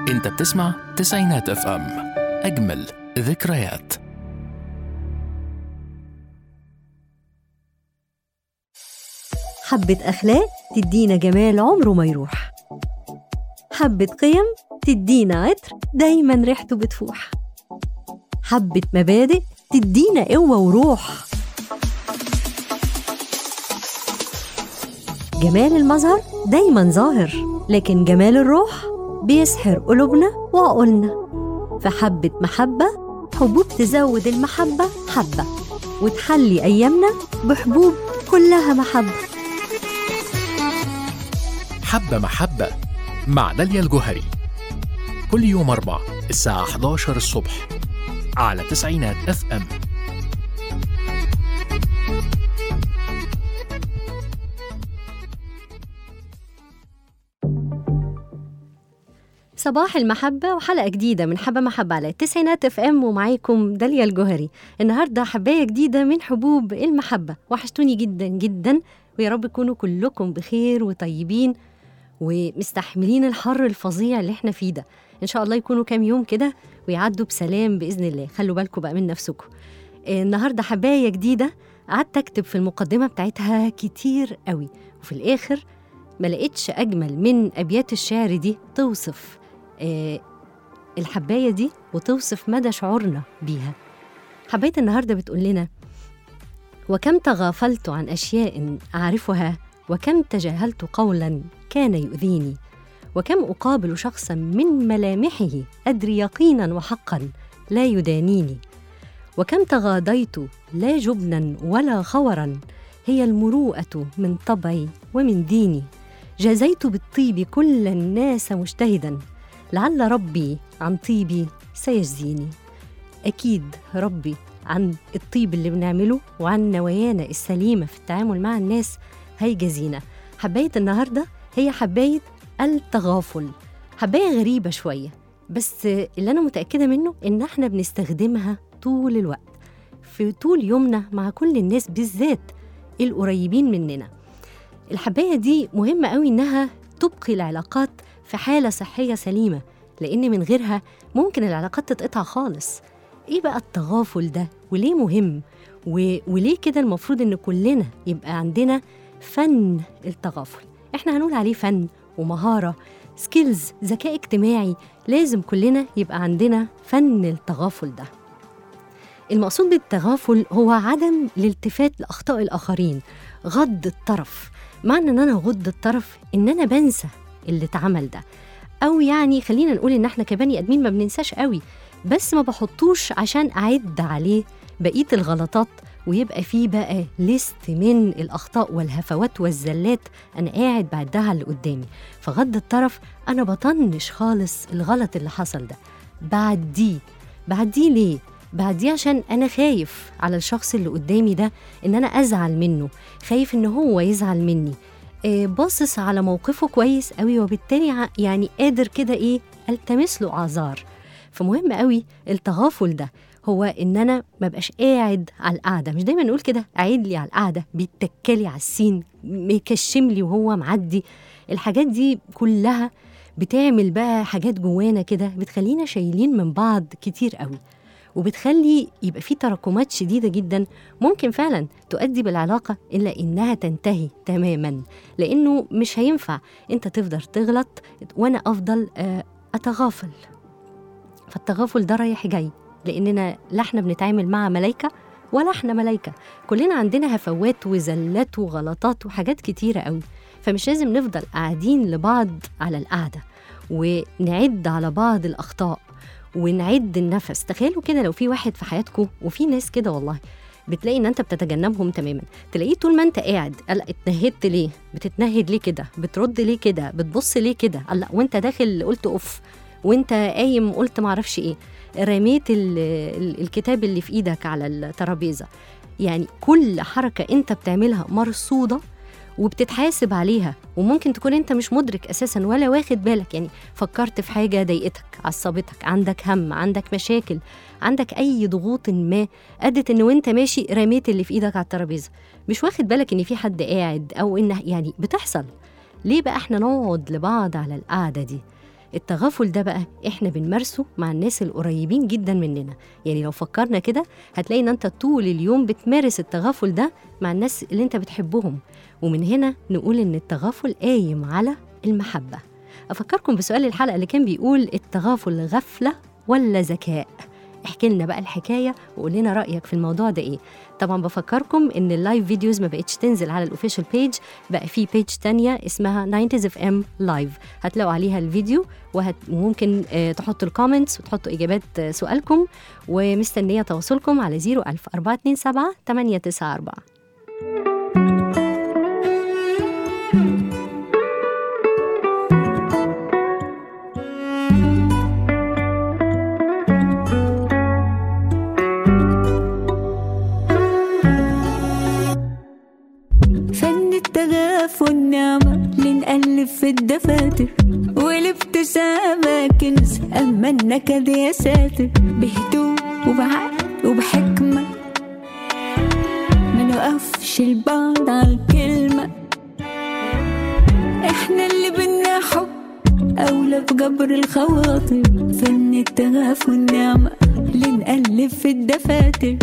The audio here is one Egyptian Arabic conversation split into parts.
انت بتسمع تسعينات اف ام اجمل ذكريات حبة أخلاق تدينا جمال عمره ما يروح حبة قيم تدينا عطر دايما ريحته بتفوح حبة مبادئ تدينا قوة وروح جمال المظهر دايما ظاهر لكن جمال الروح بيسحر قلوبنا وعقولنا فحبة محبة حبوب تزود المحبة حبة وتحلي أيامنا بحبوب كلها محبة حبة محبة مع داليا الجوهري كل يوم أربع الساعة 11 الصبح على تسعينات اف ام صباح المحبة وحلقة جديدة من حبة محبة على التسعينات اف ام ومعاكم داليا الجوهري النهاردة حباية جديدة من حبوب المحبة وحشتوني جدا جدا ويا رب تكونوا كلكم بخير وطيبين ومستحملين الحر الفظيع اللي احنا فيه ده ان شاء الله يكونوا كام يوم كده ويعدوا بسلام باذن الله خلوا بالكم بقى من نفسكم آه، النهارده حبايه جديده قعدت اكتب في المقدمه بتاعتها كتير قوي وفي الاخر ما لقيتش اجمل من ابيات الشعر دي توصف آه، الحبايه دي وتوصف مدى شعورنا بيها حبايه النهارده بتقول لنا وكم تغافلت عن اشياء اعرفها وكم تجاهلت قولا كان يؤذيني وكم اقابل شخصا من ملامحه ادري يقينا وحقا لا يدانيني وكم تغاضيت لا جبنا ولا خورا هي المروءه من طبعي ومن ديني جازيت بالطيب كل الناس مجتهدا لعل ربي عن طيبي سيجزيني اكيد ربي عن الطيب اللي بنعمله وعن نوايانا السليمه في التعامل مع الناس هيجازينا حبايه النهارده هي حبايه التغافل حبايه غريبه شويه بس اللي انا متاكده منه ان احنا بنستخدمها طول الوقت في طول يومنا مع كل الناس بالذات القريبين مننا الحبايه دي مهمه قوي انها تبقي العلاقات في حاله صحيه سليمه لان من غيرها ممكن العلاقات تتقطع خالص ايه بقى التغافل ده وليه مهم و... وليه كده المفروض ان كلنا يبقى عندنا فن التغافل احنا هنقول عليه فن ومهاره سكيلز ذكاء اجتماعي لازم كلنا يبقى عندنا فن التغافل ده المقصود بالتغافل هو عدم الالتفات لاخطاء الاخرين غض الطرف معنى ان انا اغض الطرف ان انا بنسى اللي اتعمل ده او يعني خلينا نقول ان احنا كبني ادمين ما بننساش قوي بس ما بحطوش عشان اعد عليه بقيه الغلطات ويبقى فيه بقى ليست من الاخطاء والهفوات والزلات انا قاعد بعدها على اللي قدامي فغض الطرف انا بطنش خالص الغلط اللي حصل ده بعديه بعديه ليه بعديه عشان انا خايف على الشخص اللي قدامي ده ان انا ازعل منه خايف ان هو يزعل مني آه، باصص على موقفه كويس قوي وبالتالي ع- يعني قادر كده ايه التمس له اعذار فمهم قوي التغافل ده هو ان انا ما بقاش قاعد على القعده مش دايما نقول كده قاعد لي على القعده بيتكلي على السين مكشم لي وهو معدي الحاجات دي كلها بتعمل بقى حاجات جوانا كده بتخلينا شايلين من بعض كتير قوي وبتخلي يبقى في تراكمات شديده جدا ممكن فعلا تؤدي بالعلاقه الا انها تنتهي تماما لانه مش هينفع انت تفضل تغلط وانا افضل آه، اتغافل فالتغافل ده رايح جاي لاننا لا احنا بنتعامل مع ملايكه ولا احنا ملايكه كلنا عندنا هفوات وزلات وغلطات وحاجات كتيره قوي فمش لازم نفضل قاعدين لبعض على القعده ونعد على بعض الاخطاء ونعد النفس تخيلوا كده لو في واحد في حياتكم وفي ناس كده والله بتلاقي ان انت بتتجنبهم تماما تلاقيه طول ما انت قاعد قال اتنهدت ليه بتتنهد ليه كده بترد ليه كده بتبص ليه كده قال لا وانت داخل قلت اوف وانت قايم قلت معرفش ايه رميت ال- ال- الكتاب اللي في ايدك على الترابيزه يعني كل حركه انت بتعملها مرصوده وبتتحاسب عليها وممكن تكون انت مش مدرك اساسا ولا واخد بالك يعني فكرت في حاجه ضايقتك عصبتك عندك هم عندك مشاكل عندك اي ضغوط ما ادت ان وانت ماشي رميت اللي في ايدك على الترابيزه مش واخد بالك ان في حد قاعد او ان يعني بتحصل ليه بقى احنا نقعد لبعض على القعده دي التغافل ده بقى احنا بنمارسه مع الناس القريبين جدا مننا يعني لو فكرنا كده هتلاقي ان انت طول اليوم بتمارس التغافل ده مع الناس اللي انت بتحبهم ومن هنا نقول ان التغافل قايم على المحبة أفكركم بسؤال الحلقة اللي كان بيقول التغافل غفلة ولا ذكاء احكي لنا بقى الحكايه وقول لنا رايك في الموضوع ده ايه طبعا بفكركم ان اللايف فيديوز ما بقتش تنزل على الاوفيشال بيج بقى في بيج تانية اسمها 90s اف ام لايف هتلاقوا عليها الفيديو وهت... وممكن آه، تحطوا الكومنتس وتحطوا اجابات آه، سؤالكم ومستنيه تواصلكم على 01000 427 894 فن التغافل نعمة لنقلب في الدفاتر والابتسامة كنز أما النكد يا ساتر بهدوء وبعقل وبحكمة ما نوقفش البعض على الكلمة احنا اللي بدنا حب أولى بجبر الخواطر فن التغافل نعمة لنقلب في الدفاتر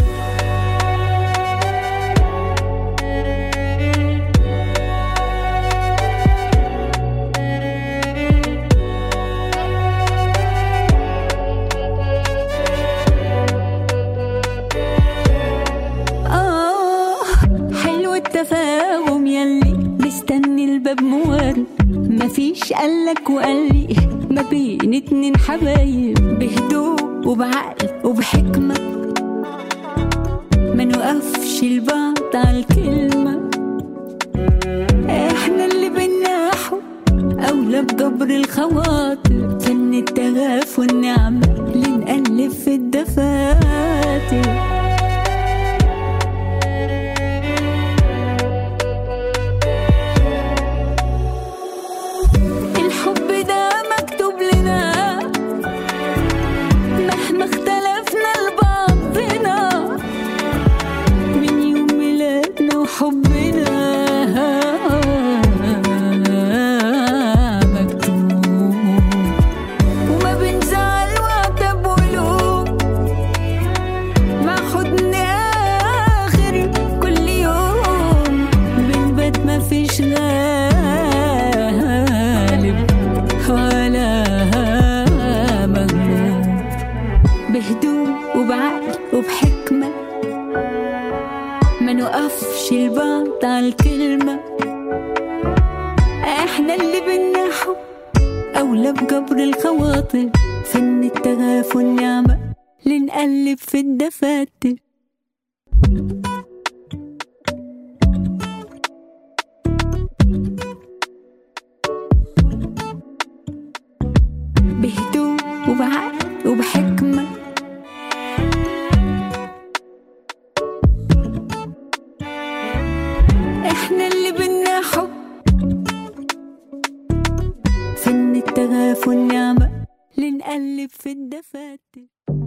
آه حلو التفاهم يلي مستني الباب موارد مفيش قالك وقالي ما بين اتنين حبايب بهدوء وبعقل وبحكمة ما نوقفش البعض على الكلمة احنا اللي بينا حب أولى بجبر الخواطر فن التغافل نعمة لنقلب في الدفاتر الحب ده مكتوب لنا مهما اختلفنا لبعضنا من يوم ميلادنا وحبنا مكتوب وما بنزعل وعتب وقلوب مع حضن آخر كل يوم بنبات ما فيش غالب ولا مغلوب بهدوء وبعقل وبحكمة ما نوقفش البعض على الكلمة احنا اللي بينا حب أولى بجبر الخواطر فن التغافل نعمة لنقلب في الدفاتر بهدوء وبعقل وبحكمة احنا اللي بينا حب فن التغافل نعمة لنقلب في الدفاتر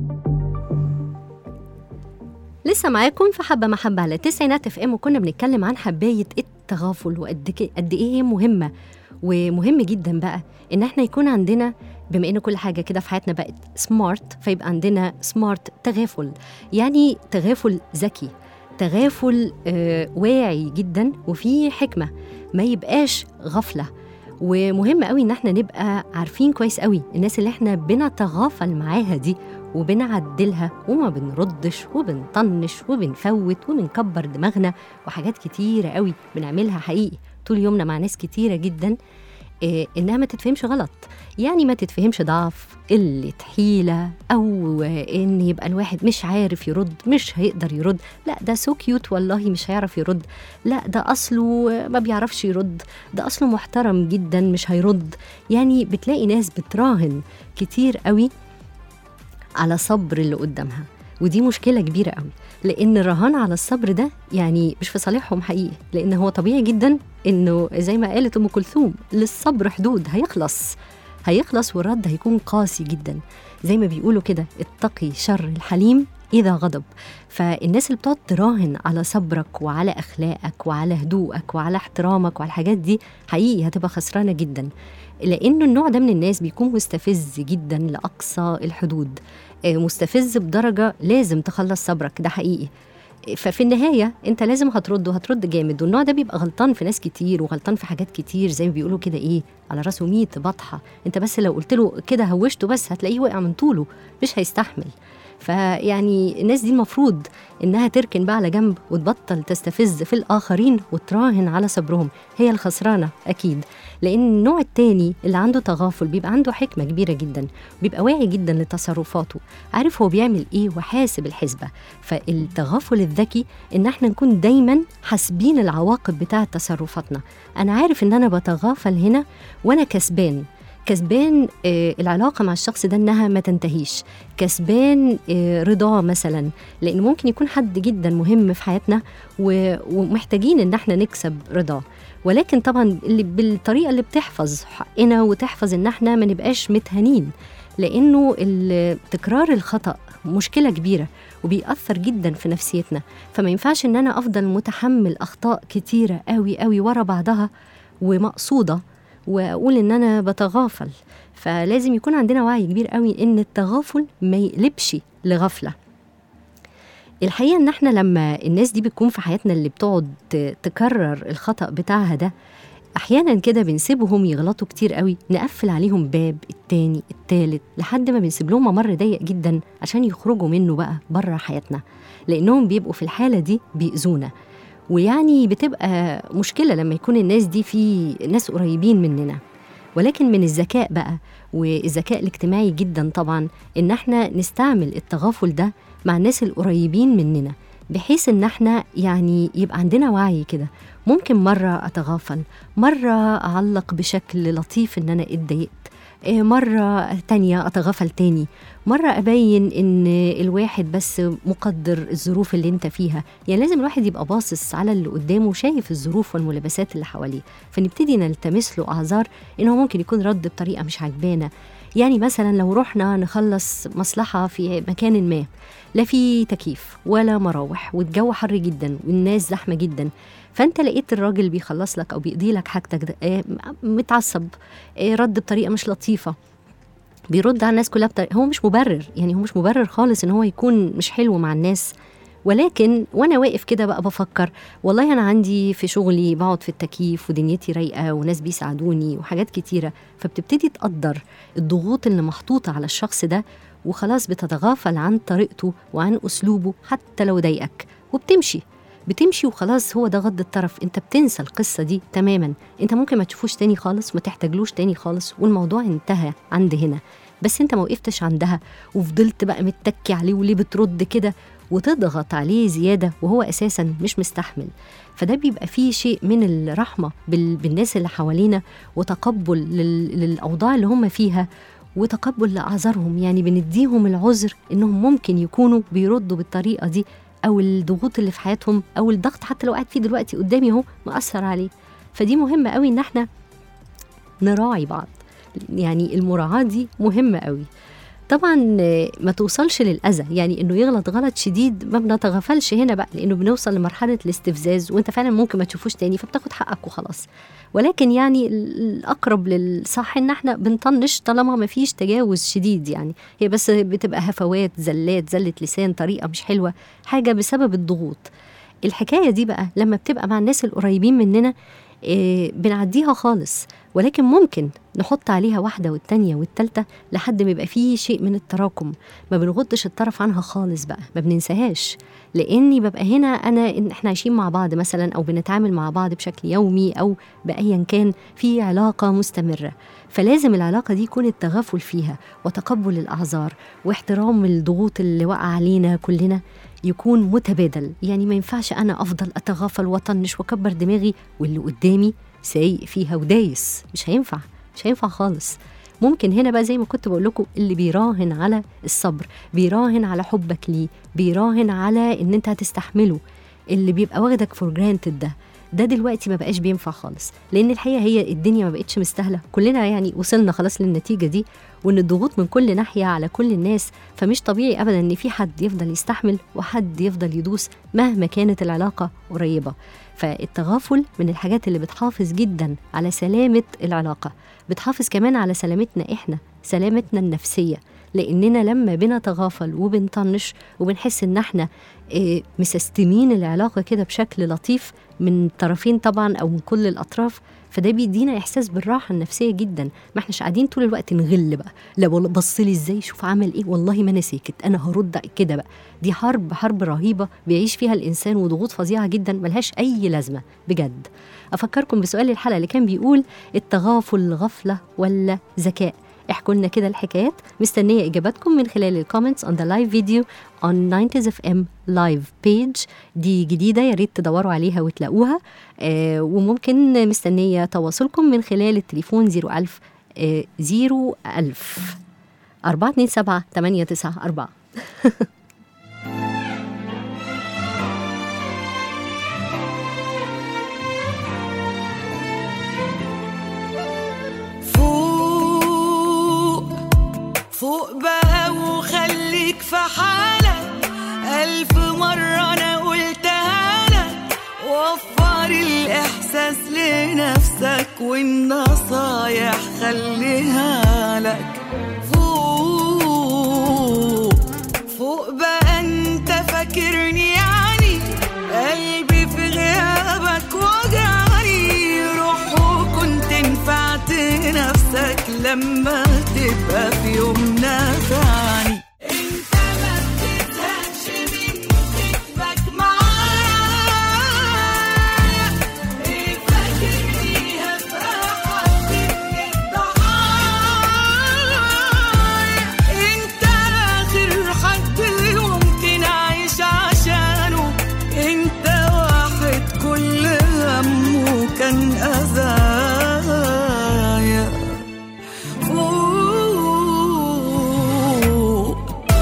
لسه معاكم في حبة محبة على تسعينات اف ام وكنا بنتكلم عن حباية التغافل وقد ك- قد ايه هي مهمة ومهم جدا بقى ان احنا يكون عندنا بما ان كل حاجة كده في حياتنا بقت سمارت فيبقى عندنا سمارت تغافل يعني تغافل ذكي تغافل آه واعي جدا وفيه حكمة ما يبقاش غفلة ومهم قوي ان احنا نبقى عارفين كويس قوي الناس اللي احنا بنتغافل معاها دي وبنعدلها وما بنردش وبنطنش وبنفوت وبنكبر دماغنا وحاجات كتيرة قوي بنعملها حقيقي طول يومنا مع ناس كتيرة جدا إيه انها ما تتفهمش غلط يعني ما تتفهمش ضعف قلة حيلة او ان يبقى الواحد مش عارف يرد مش هيقدر يرد لا ده سو كيوت والله مش هيعرف يرد لا ده اصله ما بيعرفش يرد ده اصله محترم جدا مش هيرد يعني بتلاقي ناس بتراهن كتير قوي على صبر اللي قدامها ودي مشكله كبيره قوي لان الرهان على الصبر ده يعني مش في صالحهم حقيقي لان هو طبيعي جدا انه زي ما قالت ام كلثوم للصبر حدود هيخلص هيخلص والرد هيكون قاسي جدا زي ما بيقولوا كده اتقي شر الحليم إذا غضب فالناس اللي بتقعد تراهن على صبرك وعلى أخلاقك وعلى هدوءك وعلى احترامك وعلى الحاجات دي حقيقي هتبقى خسرانة جدا لانه النوع ده من الناس بيكون مستفز جدا لاقصى الحدود آه، مستفز بدرجه لازم تخلص صبرك ده حقيقي ففي النهاية أنت لازم هترد وهترد جامد والنوع ده بيبقى غلطان في ناس كتير وغلطان في حاجات كتير زي ما بيقولوا كده إيه على راسه ميت بطحة أنت بس لو قلت له كده هوشته بس هتلاقيه وقع من طوله مش هيستحمل فيعني الناس دي المفروض انها تركن بقى على جنب وتبطل تستفز في الاخرين وتراهن على صبرهم هي الخسرانه اكيد لان النوع التاني اللي عنده تغافل بيبقى عنده حكمه كبيره جدا بيبقى واعي جدا لتصرفاته عارف هو بيعمل ايه وحاسب الحسبه فالتغافل الذكي ان احنا نكون دايما حاسبين العواقب بتاعه تصرفاتنا انا عارف ان انا بتغافل هنا وانا كسبان كسبان آه، العلاقه مع الشخص ده انها ما تنتهيش كسبان آه، رضاه مثلا لان ممكن يكون حد جدا مهم في حياتنا و- ومحتاجين ان احنا نكسب رضاه ولكن طبعا اللي بالطريقه اللي بتحفظ حقنا وتحفظ ان احنا ما نبقاش متهانين لانه ال- تكرار الخطا مشكله كبيره وبيأثر جدا في نفسيتنا فما ينفعش ان انا افضل متحمل اخطاء كتيره قوي قوي ورا بعضها ومقصوده واقول ان انا بتغافل فلازم يكون عندنا وعي كبير قوي ان التغافل ما يقلبش لغفله الحقيقه ان احنا لما الناس دي بتكون في حياتنا اللي بتقعد ت- تكرر الخطا بتاعها ده احيانا كده بنسيبهم يغلطوا كتير قوي نقفل عليهم باب التاني التالت لحد ما بنسيب لهم ممر ضيق جدا عشان يخرجوا منه بقى بره حياتنا لانهم بيبقوا في الحاله دي بيأذونا ويعني بتبقى مشكله لما يكون الناس دي في ناس قريبين مننا ولكن من الذكاء بقى والذكاء الاجتماعي جدا طبعا ان احنا نستعمل التغافل ده مع الناس القريبين مننا بحيث ان احنا يعني يبقى عندنا وعي كده ممكن مرة أتغافل مرة أعلق بشكل لطيف إن أنا اتضايقت إيه، مرة تانية أتغافل تاني مرة أبين إن الواحد بس مقدر الظروف اللي أنت فيها يعني لازم الواحد يبقى باصص على اللي قدامه وشايف الظروف والملابسات اللي حواليه فنبتدي نلتمس له أعذار إن هو ممكن يكون رد بطريقة مش عجبانا يعني مثلا لو رحنا نخلص مصلحة في مكان ما لا في تكييف ولا مراوح والجو حر جدا والناس زحمة جدا فانت لقيت الراجل بيخلص لك او بيقضي لك حاجتك ده آه، متعصب آه، رد بطريقه مش لطيفه بيرد على الناس كلها بطريقه هو مش مبرر يعني هو مش مبرر خالص ان هو يكون مش حلو مع الناس ولكن وانا واقف كده بقى بفكر والله انا عندي في شغلي بقعد في التكييف ودنيتي رايقه وناس بيساعدوني وحاجات كتيره فبتبتدي تقدر الضغوط اللي محطوطه على الشخص ده وخلاص بتتغافل عن طريقته وعن اسلوبه حتى لو ضايقك وبتمشي بتمشي وخلاص هو ده غض الطرف انت بتنسى القصه دي تماما انت ممكن ما تشوفوش تاني خالص ما تحتاجلوش تاني خالص والموضوع انتهى عند هنا بس انت ما وقفتش عندها وفضلت بقى متكي عليه وليه بترد كده وتضغط عليه زياده وهو اساسا مش مستحمل فده بيبقى فيه شيء من الرحمه بال- بالناس اللي حوالينا وتقبل لل- للاوضاع اللي هم فيها وتقبل لاعذارهم يعني بنديهم العذر انهم ممكن يكونوا بيردوا بالطريقه دي او الضغوط اللي في حياتهم او الضغط حتى لو قاعد فيه دلوقتي قدامي اهو مأثر عليه فدي مهمه قوي ان احنا نراعي بعض يعني المراعاه دي مهمه قوي طبعا آه، ما توصلش للاذى يعني انه يغلط غلط شديد ما بنتغافلش هنا بقى لانه بنوصل لمرحله الاستفزاز وانت فعلا ممكن ما تشوفوش تاني فبتاخد حقك وخلاص ولكن يعني ال- الاقرب للصح ان احنا بنطنش طالما ما فيش تجاوز شديد يعني هي بس بتبقى هفوات زلات زله لسان طريقه مش حلوه حاجه بسبب الضغوط الحكايه دي بقى لما بتبقى مع الناس القريبين مننا إيه بنعديها خالص ولكن ممكن نحط عليها واحدة والتانية والتالتة لحد ما يبقى فيه شيء من التراكم ما بنغضش الطرف عنها خالص بقى ما بننساهاش لاني ببقى هنا انا إن احنا عايشين مع بعض مثلا او بنتعامل مع بعض بشكل يومي او بايا كان في علاقه مستمره فلازم العلاقه دي يكون التغافل فيها وتقبل الاعذار واحترام الضغوط اللي وقع علينا كلنا يكون متبادل يعني ما ينفعش انا افضل اتغافل واطنش واكبر دماغي واللي قدامي سايق فيها ودايس مش هينفع مش هينفع خالص ممكن هنا بقى زي ما كنت بقول لكم اللي بيراهن على الصبر بيراهن على حبك ليه بيراهن على ان انت هتستحمله اللي بيبقى واخدك فور جرانتد ده ده دلوقتي ما بقاش بينفع خالص لان الحقيقه هي الدنيا ما بقتش مستاهله كلنا يعني وصلنا خلاص للنتيجه دي وان الضغوط من كل ناحيه على كل الناس فمش طبيعي ابدا ان في حد يفضل يستحمل وحد يفضل يدوس مهما كانت العلاقه قريبه فالتغافل من الحاجات اللي بتحافظ جدا على سلامه العلاقه بتحافظ كمان على سلامتنا احنا سلامتنا النفسيه لاننا لما بنتغافل وبنطنش وبنحس ان احنا إيه، مسستمين العلاقه كده بشكل لطيف من طرفين طبعا او من كل الاطراف فده بيدينا احساس بالراحه النفسيه جدا ما احناش قاعدين طول الوقت نغل بقى لا والله بص لي ازاي شوف عمل ايه والله ما انا ساكت انا هرد كده بقى دي حرب حرب رهيبه بيعيش فيها الانسان وضغوط فظيعه جدا ملهاش اي لازمه بجد افكركم بسؤال الحلقه اللي كان بيقول التغافل غفله ولا ذكاء احكوا لنا كده الحكايات مستنيه اجاباتكم من خلال الكومنتس on the live video on 90s FM live page دي جديده يا ريت تدوروا عليها وتلاقوها آه وممكن مستنيه تواصلكم من خلال التليفون 01000 آه 01000 427 894 فوق فوق بقى وخليك في حالك ألف مرة أنا قلتها لك وفر الإحساس لنفسك والنصايح خليها لك فوق فوق بقى انت فاكرني يعني قلبي في غيابك وجعني روح وكنت نفعت نفسك لما تبقى في يوم نافعني انت ما بتزهقش من كتبك معايا ايه فاكرني هبقى حد من الضحايا انت اخر حد ممكن اعيش عشانه انت واحد كل همه كان اذايا فوق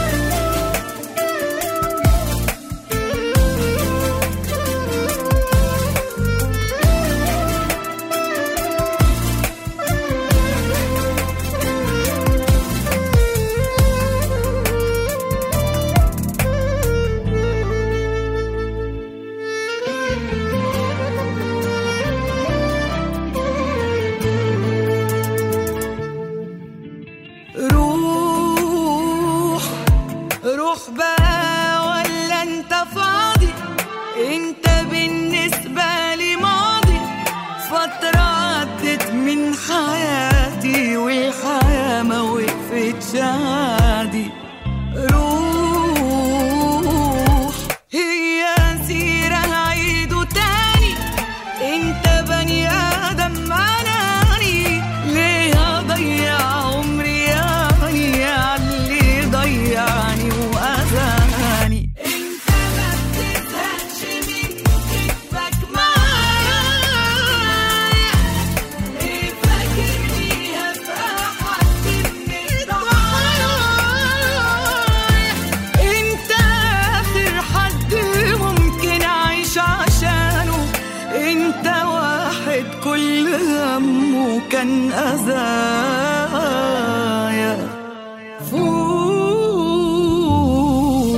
روح روح بقى ولا انت فاضي انت بالنسبة لي ماضي فترة عدت من حياتي والحياة ما وقفتش عادي روح هي سيرة هعيده تاني انت بني ادم اناني ليه اضيع عمري يعني علي ضيعني واذاني انت ما بتزهقش من كتبك معايا ايه فاكرني هبقى حد من الضحايا انت اخر حد ممكن اعيش عشانه انت واحد كل همه كان اذايا فوق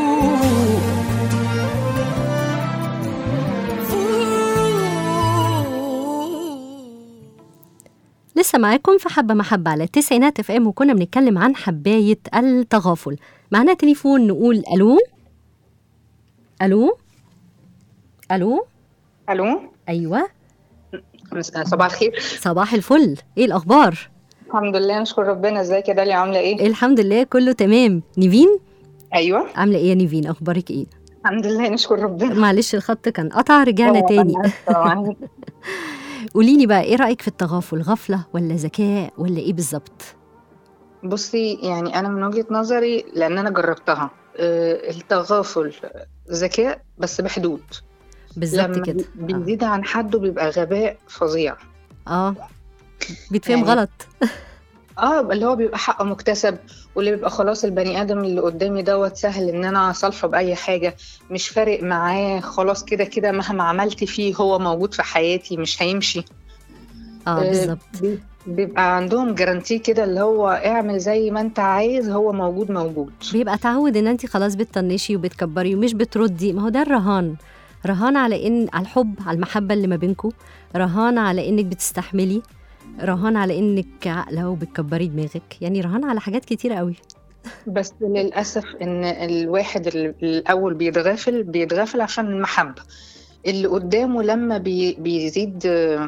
فوق لسه معاكم في حبة محبة على التسعينات اف ام وكنا بنتكلم عن حباية التغافل معانا تليفون نقول الو الو الو الو ايوه صباح الخير صباح الفل ايه الاخبار الحمد لله نشكر ربنا ازيك يا داليا عامله ايه الحمد لله كله تمام نيفين ايوه عامله ايه يا نيفين اخبارك ايه الحمد لله نشكر ربنا معلش الخط كان قطع رجعنا طبعاً، تاني أنا آسفة طبعاً. قولي لي بقى ايه رايك في التغافل غفله ولا ذكاء ولا ايه بالظبط بصي يعني انا من وجهة نظري لان انا جربتها آه، التغافل ذكاء بس بحدود بالظبط لما كده بيزيد عن حده بيبقى غباء فظيع اه بيتفهم يعني- غلط اه اللي هو بيبقى حقه مكتسب واللي بيبقى خلاص البني ادم اللي قدامي دوت سهل ان انا اصالحه باي حاجه مش فارق معاه خلاص كده كده مهما عملت فيه هو موجود في حياتي مش هيمشي اه آه، بالظبط بي- بيبقى عندهم جرانتي كده اللي هو اعمل زي ما انت عايز هو موجود موجود بيبقى تعود ان انت خلاص بتطنشي وبتكبري ومش بتردي ما هو ده الرهان رهان على ان على الحب على المحبه اللي ما بينكم رهان على انك بتستحملي رهان على انك عاقله وبتكبري دماغك يعني رهان على حاجات كتيره قوي بس للأسف إن الواحد ال- الأول بيتغافل بيتغافل عشان المحبة اللي قدامه لما بي بيزيد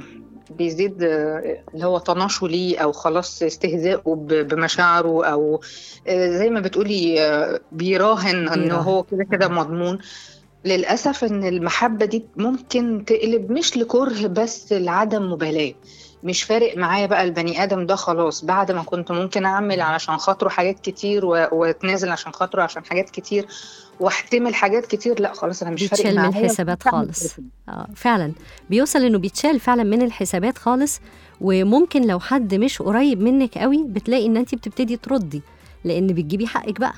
بيزيد اللي هو طناشه ليه أو خلاص استهزائه ب- بمشاعره أو زي ما بتقولي بيراهن إنه بيراهن. هو كده كده مضمون للأسف إن المحبة دي ممكن تقلب مش لكره بس لعدم مبالاة مش فارق معايا بقى البني ادم ده خلاص بعد ما كنت ممكن اعمل علشان خاطره حاجات كتير و- واتنازل عشان خاطره عشان حاجات كتير واحتمل حاجات كتير لا خلاص انا مش فارق بيتشال من معايا الحسابات مش هعمل خالص. كده. اه فعلا بيوصل انه بيتشال فعلا من الحسابات خالص وممكن لو حد مش قريب منك قوي بتلاقي ان انت بتبتدي تردي لان بتجيبي حقك بقى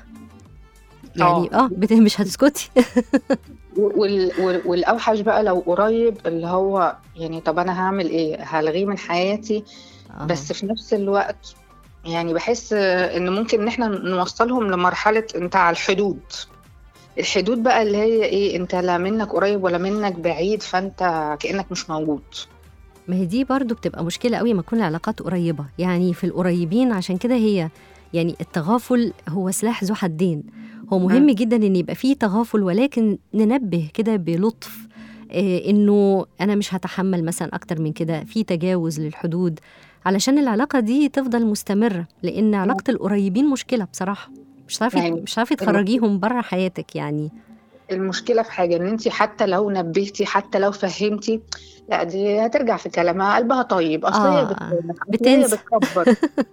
يعني اه بت- مش هتسكتي وال... وال... والاوحش بقى لو قريب اللي هو يعني طب انا هعمل ايه هلغيه من حياتي آه. بس في نفس الوقت يعني بحس ان ممكن ان احنا نوصلهم لمرحله انت على الحدود الحدود بقى اللي هي ايه انت لا منك قريب ولا منك بعيد فانت كانك مش موجود ما هي دي برضو بتبقى مشكلة قوي ما تكون العلاقات قريبة يعني في القريبين عشان كده هي يعني التغافل هو سلاح ذو حدين هو مهم مم. جدا ان يبقى فيه تغافل ولكن ننبه كده بلطف إيه انه انا مش هتحمل مثلا اكتر من كده في تجاوز للحدود علشان العلاقة دي تفضل مستمرة لان علاقة القريبين مشكلة بصراحة مش هتعرفي يعني مش هتعرفي تخرجيهم بره حياتك يعني المشكله في حاجه ان انت حتى لو نبهتي حتى لو فهمتي لا دي هترجع في كلامها قلبها طيب اصل هي آه، بتسامح، أصل هي بتنسى. بتكبر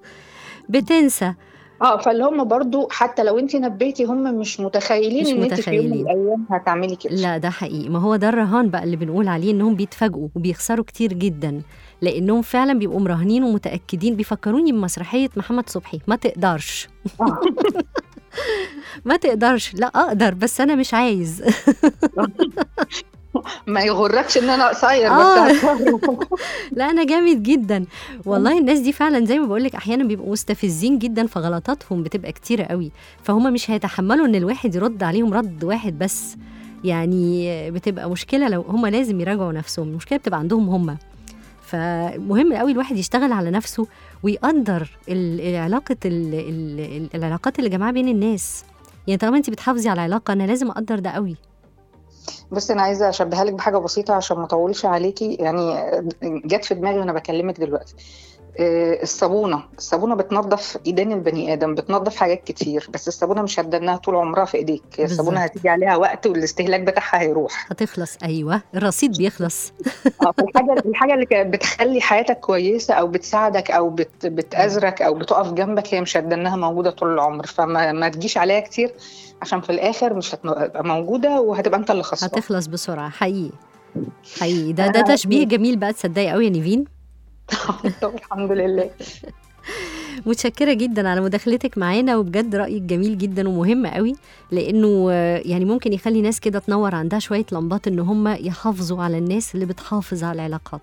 بتنسى اه فاللي هم برضو حتى لو انت نبهتي هم مش متخيلين مش ان انت في يوم من متخيلين. الايام هتعملي كده لا ده حقيقي ما هو ده الرهان بقى اللي بنقول عليه انهم بيتفاجئوا وبيخسروا كتير جدا لانهم فعلا بيبقوا مراهنين ومتاكدين بيفكروني بمسرحيه محمد صبحي ما تقدرش آه. ما تقدرش لا اقدر بس انا مش عايز ما يغركش ان انا قصير آه. بس هتصرف. لا انا جامد جدا والله الناس دي فعلا زي ما بقول لك احيانا بيبقوا مستفزين جدا فغلطاتهم بتبقى كتيره قوي فهم مش هيتحملوا ان الواحد يرد عليهم رد واحد بس يعني بتبقى مشكله لو هم لازم يراجعوا نفسهم المشكله بتبقى عندهم هم فمهم قوي الواحد يشتغل على نفسه ويقدر ال- العلاقه ال- ال- ال- العلاقات اللي جماعه بين الناس يعني طالما انت بتحافظي على العلاقه انا لازم اقدر ده قوي بس انا عايزه اشبهها لك بحاجه بسيطه عشان ما اطولش عليكي يعني جت في دماغي وانا بكلمك دلوقتي آه، الصابونه الصابونه بتنظف ايدين البني ادم بتنظف حاجات كتير بس الصابونه مش هتدنها طول عمرها في ايديك هي الصابونه بالظبط. هتيجي عليها وقت والاستهلاك بتاعها هيروح هتخلص ايوه الرصيد بيخلص اه فالحاجه الحاجه اللي كانت بتخلي حياتك كويسه او بتساعدك او بت بتأزرك او بتقف جنبك هي مش هتدنها موجوده طول العمر فما ما تجيش عليها كتير عشان في الاخر مش هتبقى موجوده وهتبقى انت اللي خسران هتخلص بسرعه حقيقي حقيقي ده ده أنا- تشبيه جميل بقى تصدقي قوي يا نيفين طب الحمد لله متشكره جدا على مداخلتك معانا وبجد رايك جميل جدا ومهم قوي لانه آه، يعني ممكن يخلي ناس كده تنور عندها شويه لمبات ان هم يحافظوا على الناس اللي بتحافظ على العلاقات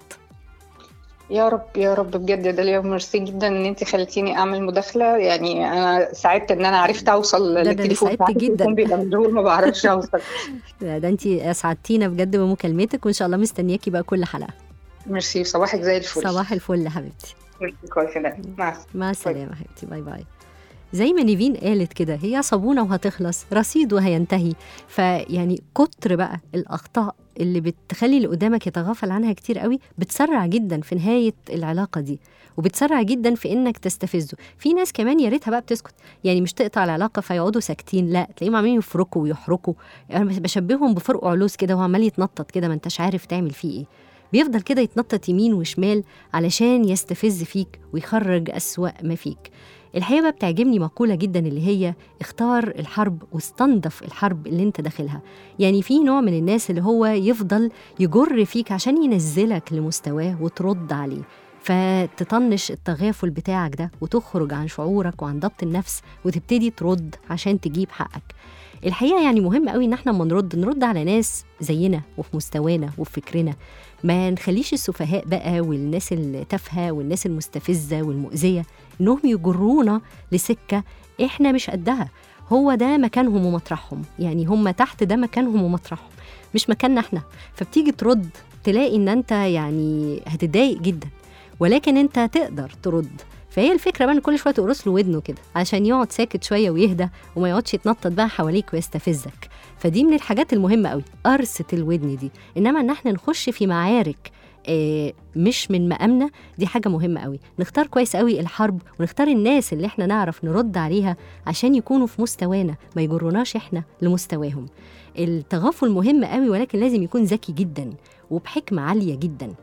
يا رب يا رب بجد يا داليا ميرسي جدا ان انت خليتيني اعمل مداخله يعني انا سعدت ان انا عرفت اوصل ده أنا للتليفون سعدت بتاعك. جدا. التليفون بيبقى مشغول ما بعرفش اوصل ده, ده انت اسعدتينا بجد بمكالمتك وان شاء الله مستنياكي بقى كل حلقه ميرسي صباحك زي الفل صباح الفل يا حبيبتي ميرسي كويس ده مع السلامه مع السلامة حبيبتي باي باي زي ما نيفين قالت كده هي صابونة وهتخلص رصيد وهينتهي فيعني كتر بقى الأخطاء اللي بتخلي اللي قدامك يتغافل عنها كتير قوي بتسرع جدا في نهاية العلاقة دي وبتسرع جدا في انك تستفزه في ناس كمان يا ريتها بقى بتسكت يعني مش تقطع العلاقه فيقعدوا ساكتين لا تلاقيهم عمالين يفركوا ويحركوا انا بشبههم بفرق علوز كده وهو عمال يتنطط كده ما انتش عارف تعمل فيه ايه بيفضل كده يتنطط يمين وشمال علشان يستفز فيك ويخرج أسوأ ما فيك الحقيقة بقى بتعجبني مقولة جدا اللي هي اختار الحرب واستنضف الحرب اللي انت داخلها يعني في نوع من الناس اللي هو يفضل يجر فيك عشان ينزلك لمستواه وترد عليه فتطنش التغافل بتاعك ده وتخرج عن شعورك وعن ضبط النفس وتبتدي ترد عشان تجيب حقك الحقيقه يعني مهم قوي ان احنا لما نرد نرد على ناس زينا وفي مستوانا وفي فكرنا ما نخليش السفهاء بقى والناس التافهه والناس المستفزه والمؤذيه انهم يجرونا لسكه احنا مش قدها هو ده مكانهم ومطرحهم يعني هم تحت ده مكانهم ومطرحهم مش مكاننا احنا فبتيجي ترد تلاقي ان انت يعني هتتضايق جدا ولكن انت تقدر ترد فهي الفكره بقى ان كل شويه تقرص له ودنه كده عشان يقعد ساكت شويه ويهدى وما يقعدش يتنطط بقى حواليك ويستفزك فدي من الحاجات المهمه قوي قرصه الودن دي انما ان احنا نخش في معارك آه، مش من مقامنا دي حاجة مهمة قوي نختار كويس قوي الحرب ونختار الناس اللي احنا نعرف نرد عليها عشان يكونوا في مستوانا ما يجروناش احنا لمستواهم التغافل مهم قوي ولكن لازم يكون ذكي جدا وبحكمة عالية جدا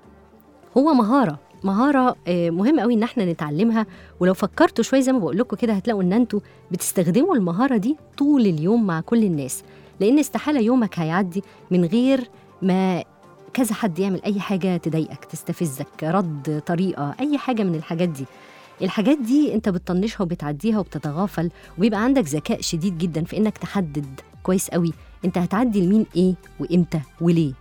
هو مهارة مهارة آه، مهم قوي ان احنا نتعلمها ولو فكرتوا شوية زي ما بقول لكم كده هتلاقوا ان انتوا بتستخدموا المهارة دي طول اليوم مع كل الناس لان استحالة يومك هيعدي من غير ما كذا حد يعمل اي حاجة تضايقك تستفزك رد طريقة اي حاجة من الحاجات دي الحاجات دي انت بتطنشها وبتعديها وبتتغافل وبيبقى عندك ذكاء شديد جدا في انك تحدد كويس قوي انت هتعدي لمين ايه وامتى وليه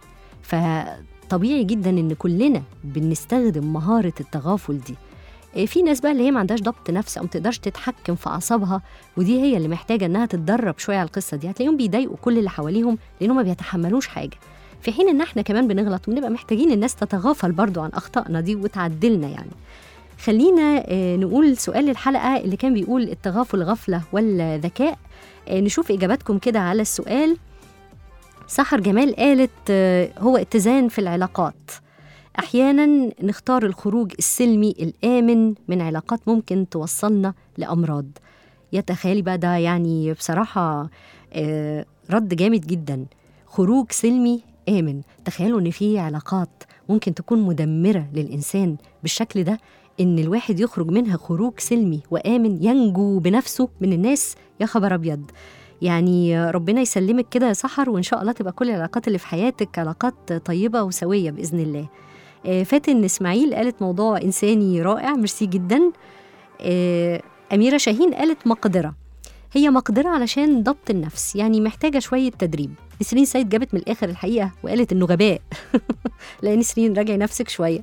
فطبيعي جدا ان كلنا بنستخدم مهارة التغافل دي إيه، في ناس بقى اللي هي ما عندهاش ضبط نفس او ما تقدرش تتحكم في اعصابها ودي هي اللي محتاجه انها تتدرب شويه على القصه دي هتلاقيهم بيضايقوا كل اللي حواليهم لانهم ما بيتحملوش حاجه في حين ان احنا كمان بنغلط وبنبقى محتاجين الناس تتغافل برضو عن اخطائنا دي وتعدلنا يعني خلينا آه، نقول سؤال الحلقه اللي كان بيقول التغافل غفله ولا ذكاء آه، نشوف اجاباتكم كده على السؤال سحر جمال قالت آه، هو اتزان في العلاقات احيانا نختار الخروج السلمي الامن من علاقات ممكن توصلنا لامراض يا تخيلي بقى ده يعني بصراحه آه، رد جامد جدا خروج سلمي آمن تخيلوا إن في علاقات ممكن تكون مدمرة للإنسان بالشكل ده إن الواحد يخرج منها خروج سلمي وآمن ينجو بنفسه من الناس يا خبر أبيض يعني ربنا يسلمك كده يا سحر وإن شاء الله تبقى كل العلاقات اللي في حياتك علاقات طيبة وسوية بإذن الله آه، فاتن إسماعيل قالت موضوع إنساني رائع ميرسي جدا آه، أميرة شاهين قالت مقدرة هي مقدرة علشان ضبط النفس يعني محتاجة شوية تدريب نسرين سيد جابت من الآخر الحقيقة وقالت إنه غباء لا نسرين راجعي نفسك شوية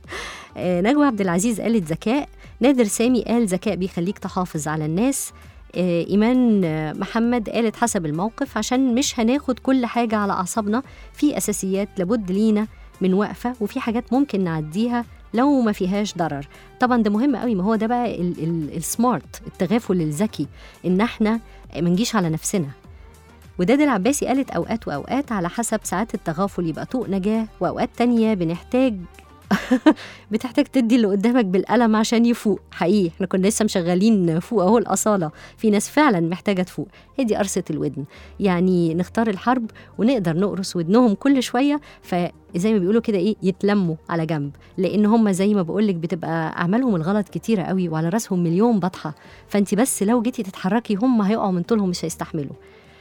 آه، نجوى عبد العزيز قالت ذكاء نادر سامي قال ذكاء بيخليك تحافظ على الناس آه، إيمان آه، محمد قالت حسب الموقف عشان مش هناخد كل حاجة على أعصابنا في أساسيات لابد لينا من وقفة وفي حاجات ممكن نعديها لو ما فيهاش ضرر طبعا ده مهم قوي ما هو ده بقى ال- ال- السمارت التغافل الذكي ان احنا ما نجيش على نفسنا وداد العباسي قالت اوقات واوقات على حسب ساعات التغافل يبقى طوق نجاه واوقات تانية بنحتاج بتحتاج تدي اللي قدامك بالقلم عشان يفوق حقيقي احنا كنا لسه مشغلين فوق اهو الاصاله في ناس فعلا محتاجه تفوق هي دي قرصه الودن يعني نختار الحرب ونقدر نقرص ودنهم كل شويه فزي ما بيقولوا كده ايه يتلموا على جنب لان هم زي ما بقولك بتبقى اعمالهم الغلط كتيره قوي وعلى راسهم مليون بطحه فانت بس لو جيتي تتحركي هم هيقعوا من طولهم مش هيستحملوا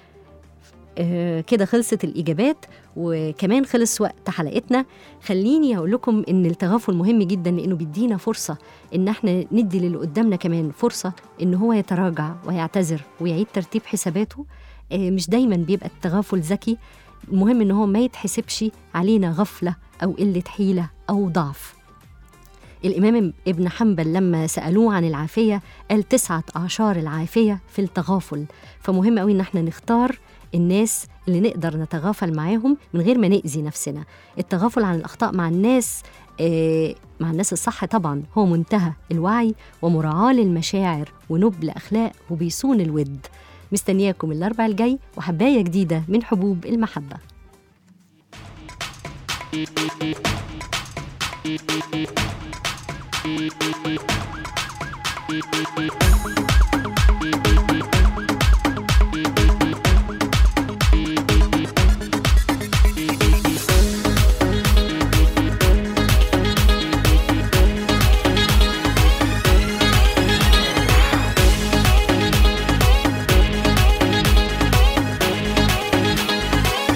آه، كده خلصت الإجابات وكمان خلص وقت حلقتنا خليني أقول لكم إن التغافل مهم جدا لأنه بيدينا فرصة إن احنا ندي للي قدامنا كمان فرصة إن هو يتراجع ويعتذر ويعيد ترتيب حساباته آه، مش دايما بيبقى التغافل ذكي المهم إن هو ما يتحسبش علينا غفلة أو قلة حيلة أو ضعف الإمام ابن حنبل لما سألوه عن العافية قال تسعة أعشار العافية في التغافل فمهم قوي إن احنا نختار الناس اللي نقدر نتغافل معاهم من غير ما نأذي نفسنا التغافل عن الأخطاء مع الناس آه، مع الناس الصح طبعا هو منتهى الوعي ومراعاة للمشاعر ونبل أخلاق وبيصون الود مستنياكم الأربع الجاي وحباية جديدة من حبوب المحبة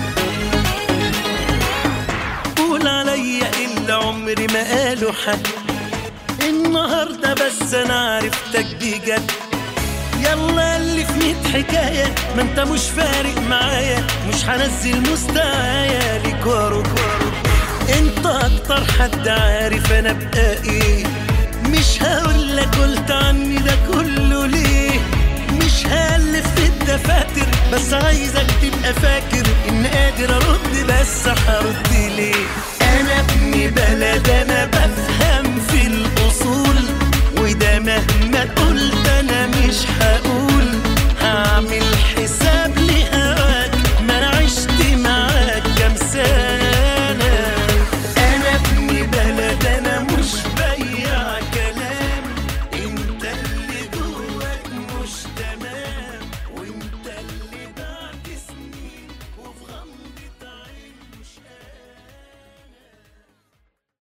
قول عليا اللي عمري ما قالوا حد النهارده بس انا عرفتك بجد يلا اللي في ميت حكاية ما انت مش فارق معايا مش هنزل مستوايا ليك واروك واروك انت اكتر حد عارف انا بقى ايه مش هقول لك قلت عني ده كله ليه مش هالف في الدفاتر بس عايزك تبقى فاكر ان قادر ارد بس هرد ليه انا ابن بلد انا